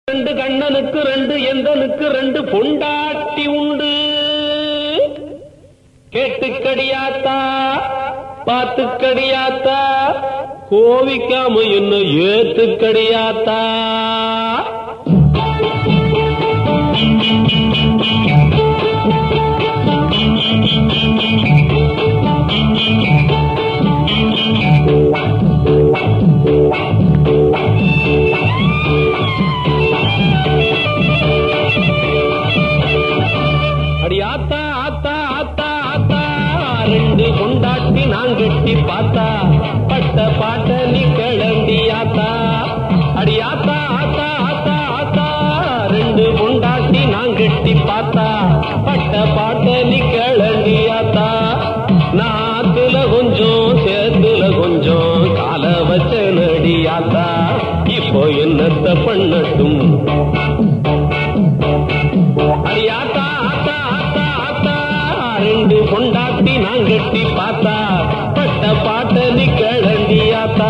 ரெண்டு கண்ணனுக்கு ரெண்டு எந்தனுக்கு ரெண்டு பொண்டாட்டி உண்டு கேட்டுக்கடியாத்தா பாத்துக்கடியாத்தா கோவிக்காம என்ன ஏத்துக்கடியாத்தா அடி ஆத்தா ஆத்தா ஆத்தா ஆத்தா ரெண்டு கொண்டாட்டி நான் கட்டி பார்த்தா பட்ட பாட்ட நீ கிளம்பி ஆத்தா அடி ஆத்தா ஆத்தா ஆத்தா ஆத்தா ரெண்டு கொண்டாட்டி நான் கட்டி பார்த்தா பட்ட பாட்ட நீ கிளம்பி ஆத்தா நாத்துல கொஞ்சம் சேத்துல கொஞ்சம் கால வச்ச நடி ஆத்தா இப்போ என்னத்த பண்ணட்டும் அடி ஆத்தா ஆத்தா ஆத்தா ஆத்தா ரெண்டு பொண்டாட்டி நான் கட்டி பார்த்தா பட்ட பாட்ட நீ கிளண்டி ஆத்தா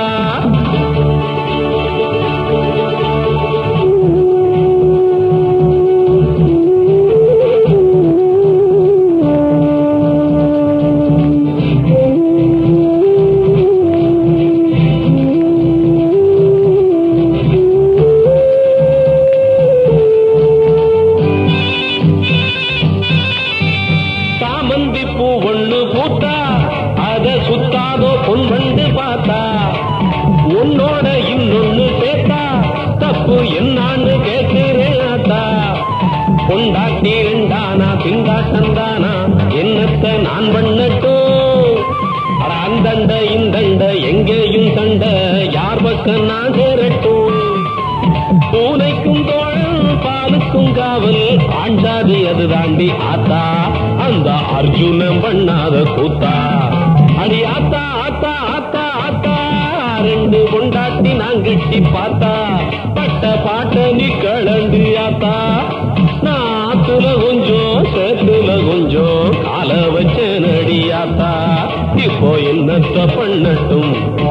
சாமந்தி பூ ஒண்ணு பூத்தா அத சுத்தாதோ பொன் வண்டு பார்த்தா உன்னோட இன்னொன்னு சேர்த்தா தப்பு என்னான்னு கேட்கிறேன் ஆத்தா பொண்டாட்டி ரெண்டானா திண்டாட்டந்தானா என்னத்த நான் பண்ணட்டும் அட அந்தண்ட இந்தண்ட எங்கேயும் சண்ட யார் பக்கம் நான் சேரட்டும் பூனைக்கும் தோழன் பாலுக்கும் காவல் ஆண்டாதி அது தாண்டி ஆத்தா அந்த அர்ஜுனன் பண்ணாத கூத்தா அடி ஆத்தா ஆத்தா ஆத்தா ஆத்தா ரெண்டு கொண்டாட்டி நான் கட்டி பார்த்தா பட்ட பாட்ட நீ கிளண்டு ஆத்தா நாத்துல கொஞ்சம் சேத்துல கொஞ்சம் கால வச்ச நடியாத்தா இப்போ என்னத்த பண்ணட்டும்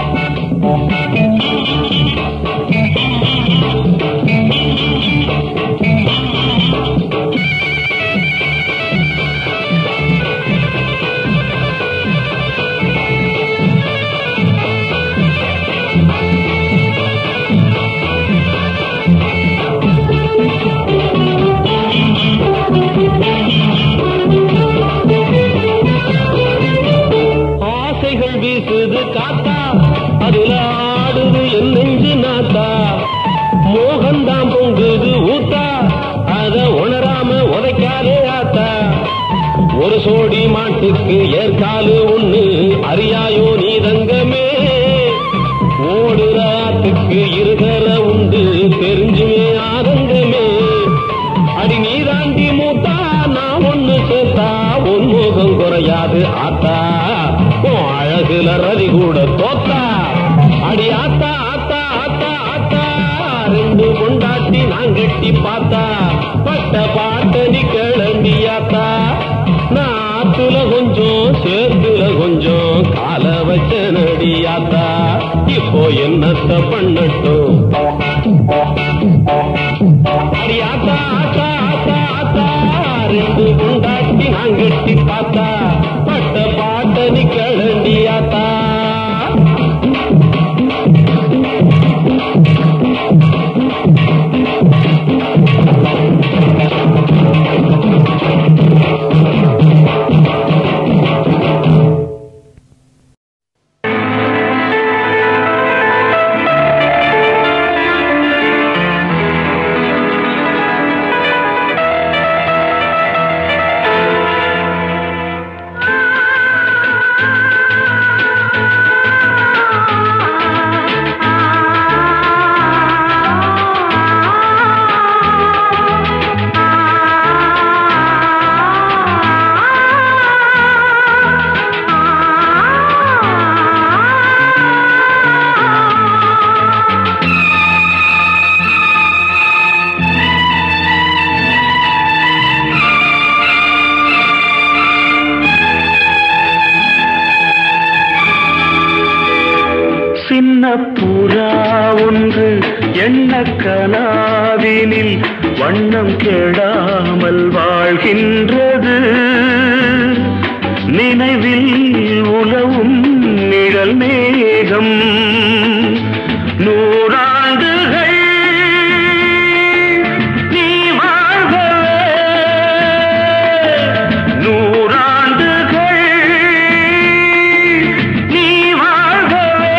ஆசைகள் வீசுது காத்தா அதுல ஆடுது என் நெஞ்சு நாத்தா மோகந்தாம் பொங்குது ஊத்தா அத உணராம உதைக்காதே ஆத்தா ஒரு சோடி மாட்டுக்கு ஏற்காலு ஒண்ணு அறியாயோ நீ தங்கமே ஓடுற ஆத்துக்கு இருதல உண்டு தெரிஞ்சுமே ஆதங்கமே அடி நீதாண்டி மூத்தா நான் ஒண்ணு சேர்த்தா உன் முகம் குறையாது ஆத்தா உன் அழகுல ரதி கூட தோத்தா அடி ஆத்தா ஆத்தா ஆத்தா ஆத்தா ரெண்டு கொண்டாட்டி நான் கட்டி பார்த்தா பட்ட பாட்ட நீ கிளம்பி ஆத்தா நாத்துல கொஞ்சம் சேத்துல கொஞ்சம் கால வச்ச நடியாத்தா இப்போ என்னத்த பண்ணட்டும் அடி ஆத்தா ஆத்தா ஆத்தா ஆத்தா ரெண்டு கொண்டாட்டி நான் கட்டி பார்த்தா பட்ட பாட்ட நீ கிளண்டி ஆத்தா ஆ கனாவினில் வண்ணம் கெடாமல் வாழ்கின்றது நினைவில் உலவும் நிழல் மேகம் நூறாண்டுகள் நீ வாழ்கவே நூறாண்டுகள் நீ வாழ்கவே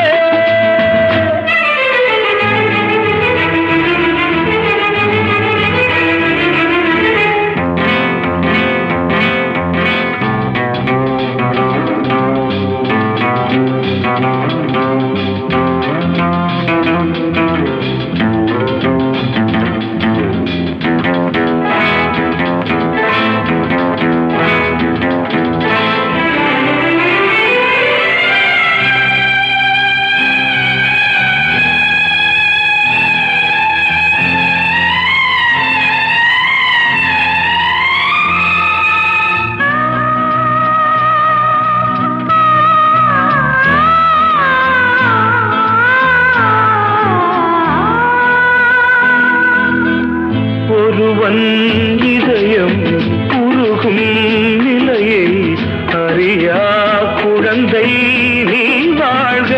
ஒருவன் இதயம் உருகும் நிலையை அறியா குழந்தை நீ வாழ்க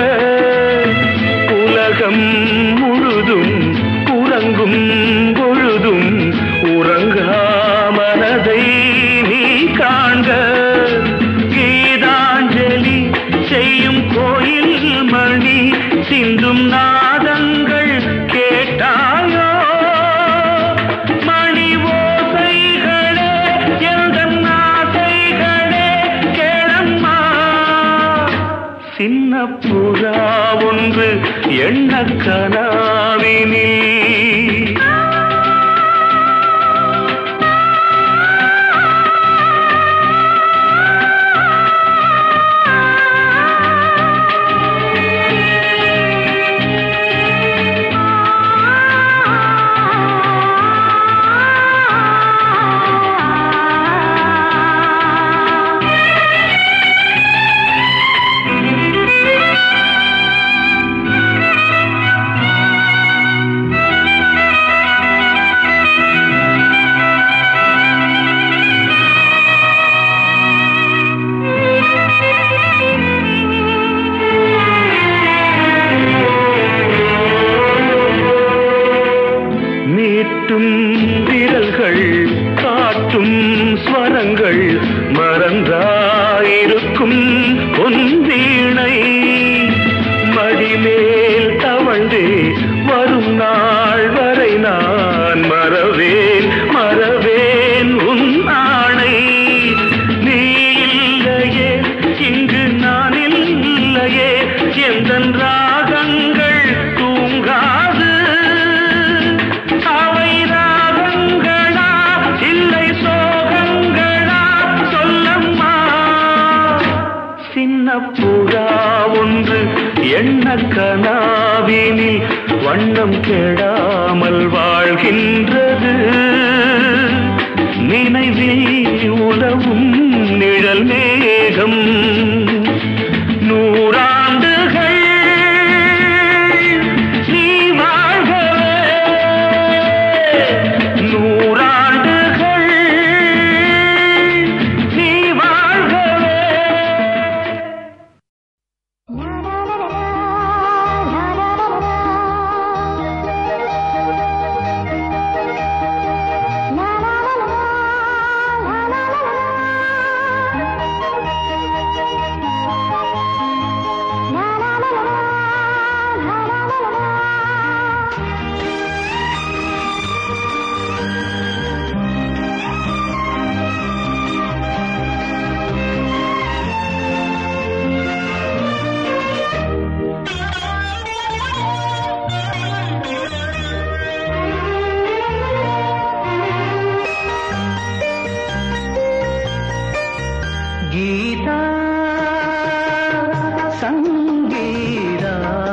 உலகம் முழுதும் உறங்கும் பொழுதும் உறங்கா மனதை நீ காண்க கீதாஞ்சலி செய்யும் கோயில் மணி சிந்தும் நாதங்கள் கேட்டாயோ மணி ஓசைகளே எந்தன் ஆசைகளே கேளம்மா சின்ன புறா ஒன்று எண்ண கனாவினில் மீட்டும் விரல்கள் காட்டும் ஸ்வரங்கள் மறந்தாயிருக்கும் பொன் வீணை மடிமேல் தவழ்ந்தே வரும் நாள் வரை நான் மறவேன் மறவேன் உன் ஆணை நீ இல்லையே இங்கு நான் இல்லையே எந்த ராகங்கள் தூங்காது அவை ராகங்களா இல்லை சோகங்களா சொல்லம்மா சின்ன புறா ஒன்று எண்ண கனாவினில் வண்ணம் கெடாமல் வாழ்கின்றது நினைவில் உலவும் நிழல் மேகம் நூறாண்டுகள் நீ வாழ்கவே நூறாண்டுகள் நீ வாழ்கவே கீதா சங்கீதா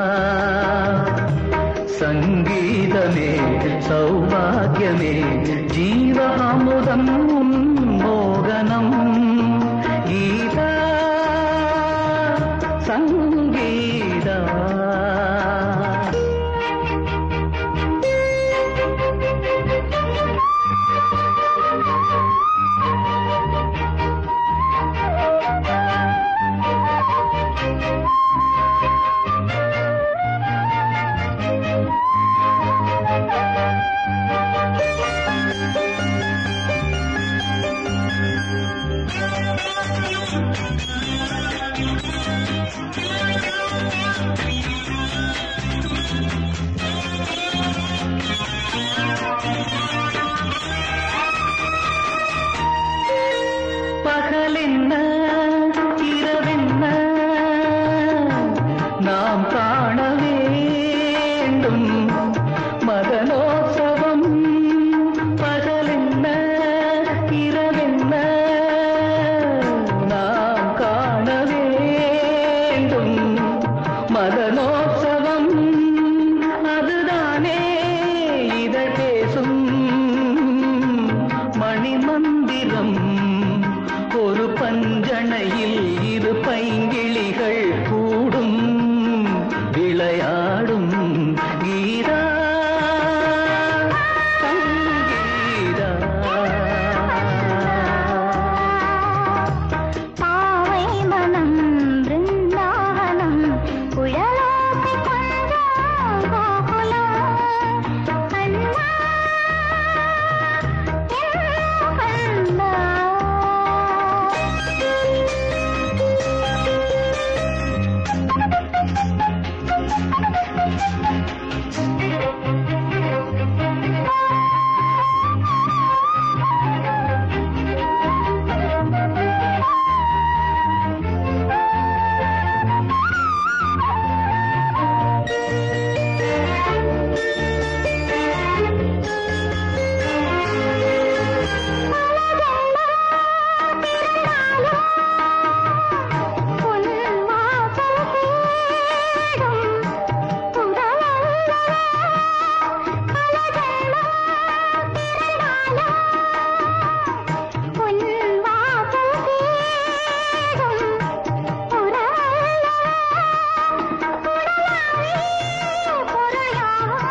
சங்கீதமே சௌபாகியமே ஜீவாமுதம் மோகனம் கீதா சங்கீதா சொல்லும் மணிமந்திரம் ஒரு பஞ்சணையில் இரு பைங்கிளிகள் கூடும் விளையாடும் கீதா சங்கீதா பாவை மனம் பிருந்தாவனம் குழலோசை கொஞ்சம் கோகுலம் கண்ணா என் கண்ணா உன் வாசல் தேடும் புறவல்லவா பலஜென்மம் பிறந்தாலும் உன் வாசல் தேடும் புறவல்லவா உடலாவே பொருளாகும்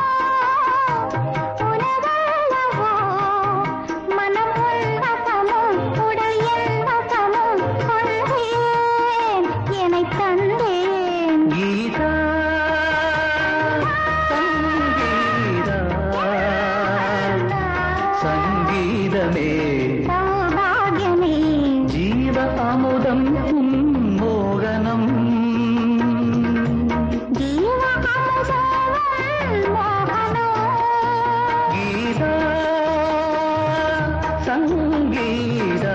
உனதல்லவோ மனம் உன்வசமும் உடல் என் வசமும் கொள்வேன் என்னை தந்தேன் கீதா சங்கீதா சங்கீதமே சௌபாகியமே ஜீவ அமுதம் உன் மோகனம் ஜீவ அமுதவன் மோகனோ கீதா சங்கீதா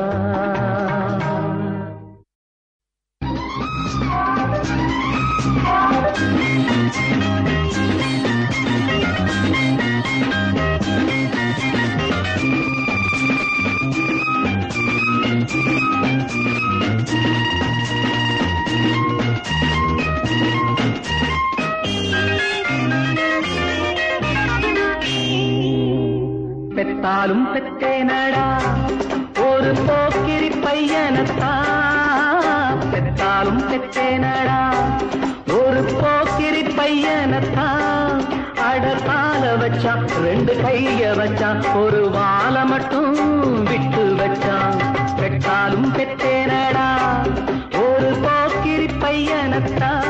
பெத்தாலும் பெத்தேனடா ஒரு போக்கிரி பையனத்தான் பெத்தாலும் பெத்தேனடா ஒரு போக்கிரி பையனத்தான் அடப்பால வச்சான் ரெண்டு கைய வச்சான் ஒரு வாழ மட்டும் விட்டு வச்சான் பெத்தாலும் பெத்தேனடா ஒரு போக்கிரி பையனத்தான்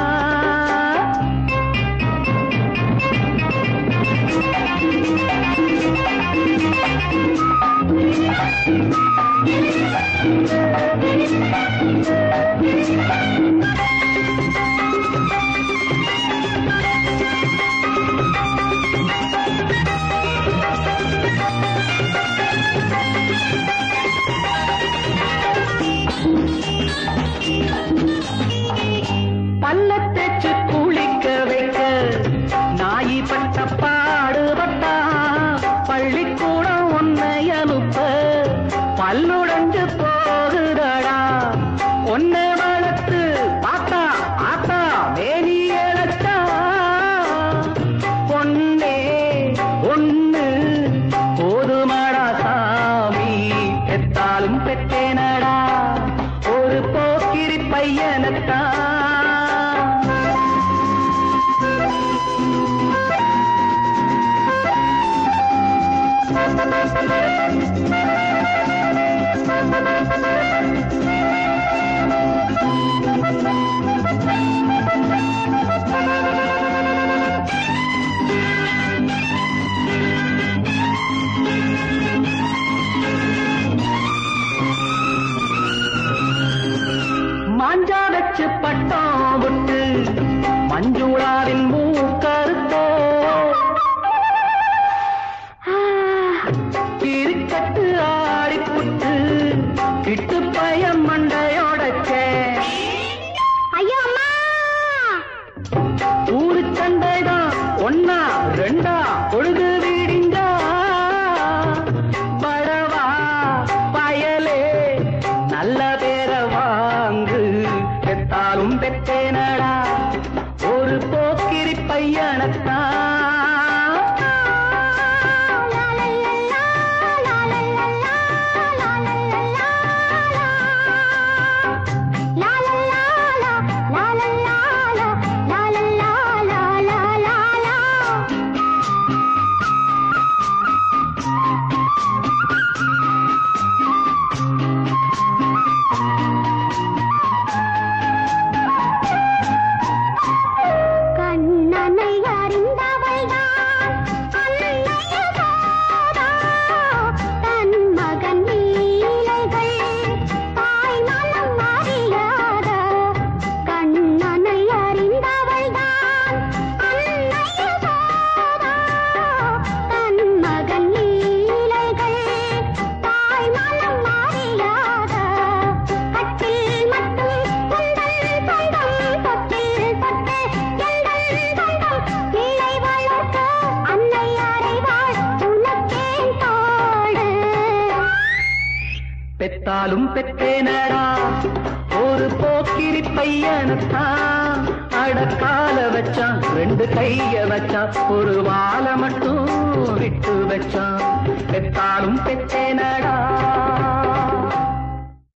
பல்ல தேச்சு குளிக்க வைக்க நாயி பட்ட பாடுபட்டா பள்ளிக்கூடம் உன்னை அனுப்ப பல்லுடைஞ்சு போகுதடா ஒன்னை வளர்த்து பார்த்தா ஆத்தா மேனி இழச்சா பொன்னே ஒண்ணு போதுமாடா சாமி பெத்தாலும் பெற்றேனடா ஒரு போக்கிரி பையனத்தான் மாஞ்சா வச்சு பட்டம் விட்டு மஞ்சுளாவின் மூக்கருத்தோ கிரிக்கட்டு ஆடி புட்டு கிட்டு பயம் மண்டையோடச்சே ஐயோ அம்மா ஊரு சண்டைதான் ஒன்னா ரெண்டா பொழுது வீடிஞ்சா படவா பயலே நல்ல பேர வாங்கு பெத்தாலும் பெத்தாலும் பெத்தேனடா ஒரு போக்கிரி பையனத்தான் அடக்கால வச்சான் ரெண்டு கைய வச்சான் ஒரு வாழை மட்டும் விட்டு வச்சான் பெத்தாலும் பெத்தேனடா